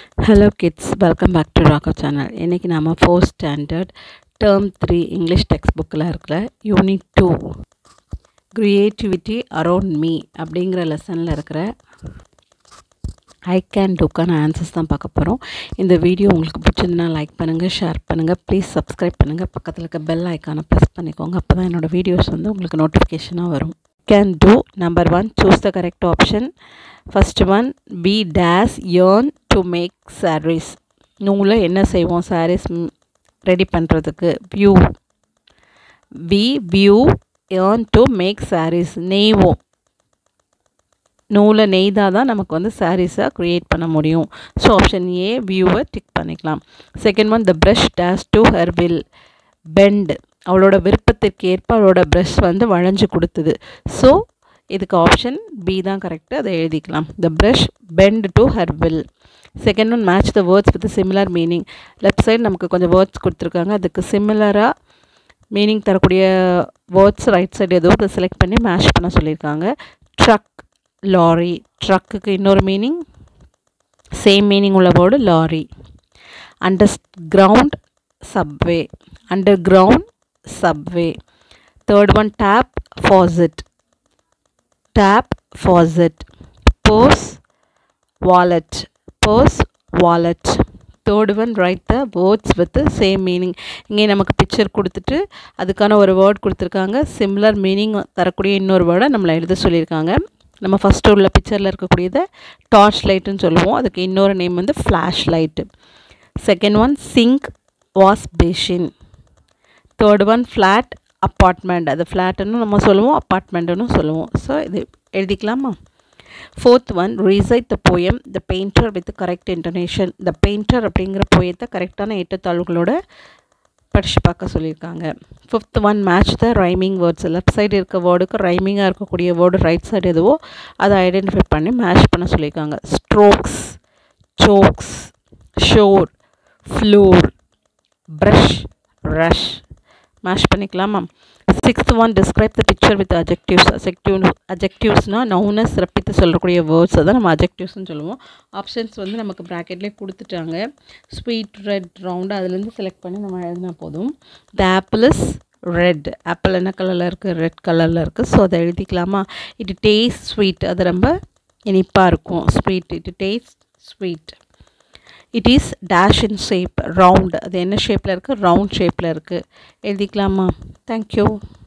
hello kids welcome back to Raghav channel இன்றைக்கி நாம் fourth standard term three English text புக்கில் இருக்கிற unit two creativity around me அப்படிங்கிற லெசனில் இருக்கிற ஐ கேன் டூக்கான ஆன்சர்ஸ் தான் பார்க்க போகிறோம் இந்த வீடியோ உங்களுக்கு பிடிச்சிருந்தா லைக் பண்ணுங்கள் ஷேர் பண்ணுங்கள் ப்ளீஸ் சப்ஸ்கிரைப் பண்ணுங்கள் பக்கத்தில் இருக்க பெல் ஐக்கானை ப்ரெஸ் பண்ணிக்கோங்க அப்போ தான் என்னோடய வீடியோஸ் வந்து உங்களுக்கு நோட்டிஃபிகேஷனாக வரும் can two number one choose the correct option first one B days earn to make saris நூலை என்ன செய்வோம் சாரீஸ் ரெடி பண்ணுறதுக்கு weave we weave earn to make saris நெய்வோம் நூலை நெய்தால் தான் நமக்கு வந்து சாரீஸை க்ரியேட் பண்ண முடியும் ஸோ ஆப்ஷன் ஏ வியூவை டிக் பண்ணிக்கலாம் second one the brush days to her will bend அவளோட விருப்பத்திற்கு ஏற்ப அவளோட ப்ரஷ் வந்து வளைஞ்சு கொடுத்தது ஸோ இதுக்கு ஆப்ஷன் பி தான் கரெக்டு அதை எழுதிக்கலாம் the brush bend to her will second one match the words with similar meaning left side நமக்கு கொஞ்சம் வேர்ட்ஸ் கொடுத்துருக்காங்க அதுக்கு சிமிலராக மீனிங் தரக்கூடிய வேர்ட்ஸ் ரைட் சைடு எதுவும் அதை செலக்ட் பண்ணி மேட்ச் பண்ண சொல்லியிருக்காங்க ட்ரக் லாரி ட்ரக்குக்கு இன்னொரு மீனிங் சேம் மீனிங் உள்ள word lorry underground subway underground subway third one tap faucet tap faucet purse wallet purse wallet third one right the words with same meaning இங்கே நமக்கு picture கொடுத்துட்டு அதுக்கான ஒரு word கொடுத்துருக்காங்க similar meaning தரக்கூடிய இன்னொரு வேர்டை நம்மளை எழுத சொல்லியிருக்காங்க நம்ம ஃபஸ்ட்டு உள்ள பிக்சரில் இருக்கக்கூடியதை டார்ச் லைட்டுன்னு சொல்லுவோம் அதுக்கு இன்னொரு நேம் வந்து flash light second one sink wash basin third one flat apartment அது ஃப்ளாட்டுன்னு நம்ம சொல்லுவோம் அப்பார்ட்மெண்ட்டுன்னு சொல்லுவோம் ஸோ இது எழுதிக்கலாமா fourth one recite the poem the painter with correct intonation the painter அப்படிங்கிற போயத்தை கரெக்டான ஏற்றத்தாழ்வுகளோட படித்து பார்க்க சொல்லியிருக்காங்க fifth one match the rhyming words left side இருக்க வேர்டுக்கு ரைமிங்காக இருக்கக்கூடிய வேர்டு ரைட் சைடு எதுவோ அதை ஐடென்டிஃபை பண்ணி மேட்ச் பண்ண சொல்லியிருக்காங்க strokes socks shore floor brush rush match பண்ணிக்கலாமா sixth one describe the picture with adjectives adjective அஜெக்டிவ்ஸ்னால் நவுனை சிறப்பித்து சொல்லக்கூடிய வேர்ட்ஸ் தான் நம்ம அஜெக்டிவ்ஸ்னு சொல்லுவோம் ஆப்ஷன்ஸ் வந்து நமக்கு ப்ராக்கெட்லேயே கொடுத்துட்டாங்க ஸ்வீட் ரெட் ரவுண்டு அதுலேருந்து செலக்ட் பண்ணி நம்ம எழுதினா போதும் the apple is red apple என்ன கலரில் இருக்குது ரெட் கலரில் இருக்குது ஸோ அதை எழுதிக்கலாமா இட் டேஸ்ட் ஸ்வீட் அது ரொம்ப இனிப்பாக இருக்கும் sweet it taste sweet it is dash in shape round அது என்ன ஷேப்பில் இருக்குது ரவுண்ட் ஷேப்பில் இருக்குது எழுதிக்கலாமா தேங்க்யூ